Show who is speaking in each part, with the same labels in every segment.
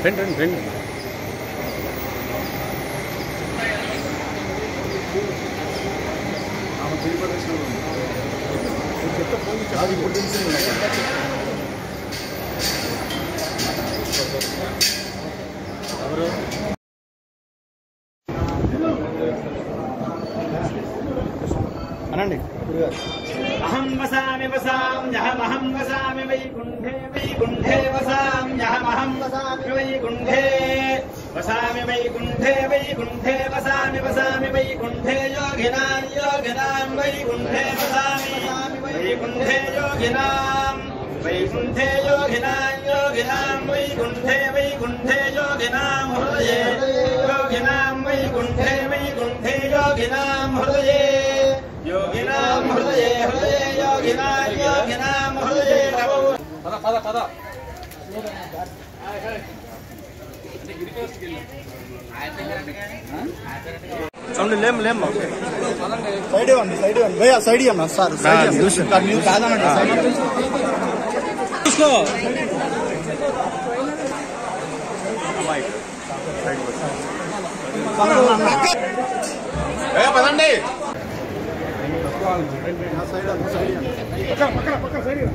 Speaker 1: రండి రండి రండి అనండి
Speaker 2: అహం వసామి వసామ్యహమహం వసామి వైకుంఠే వైకుంఠే వసామ్యహమహం వసామి వైకుంఠే వసామి వైకుంఠే వైకుంఠే వసామి వసామి వైకుంఠే యోగినాం యోగినాం వైకుంఠే వసామి వైకుంఠే యోగినాం వైకుంఠే యోగినాం యోగినాం వైకుంఠే వైకుంఠే యోగినాం హృదయే యోగినాం వైకుంఠే వైకుంఠే యోగినాం హృదయే యోగినాం హృదయే హృదయే యోగినాం యోగినాం హృదయే నమో
Speaker 1: పద పద పద
Speaker 3: చూడండి లేం లేం సైడ్ ఇవ్వండి సైడ్ ఇవ్వండి భయ్యా సైడ్ ఇవ్వండి సార్ సైడ్ ఇవ్వండి సార్, మీరు కాదనండి సైడ్ ఇవ్వండి.
Speaker 1: చూసుకో పదండి
Speaker 3: సైడ్ ఇవ్వండి, సైడ్ ఇవ్వండి.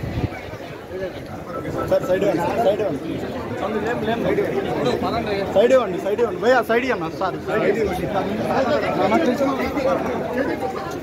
Speaker 3: సార్ సైడ్ ఇవ్వండి సైడ్ ఇవ్వండి చూడండి, లేం లేం సైడ్ ఇవ్వండి సైడ్ ఇవ్వండి సైడ్ ఇవ్వండి భయ్యా సైడ్ ఇవ్వండి సార్ సైడ్ ఇవ్వండి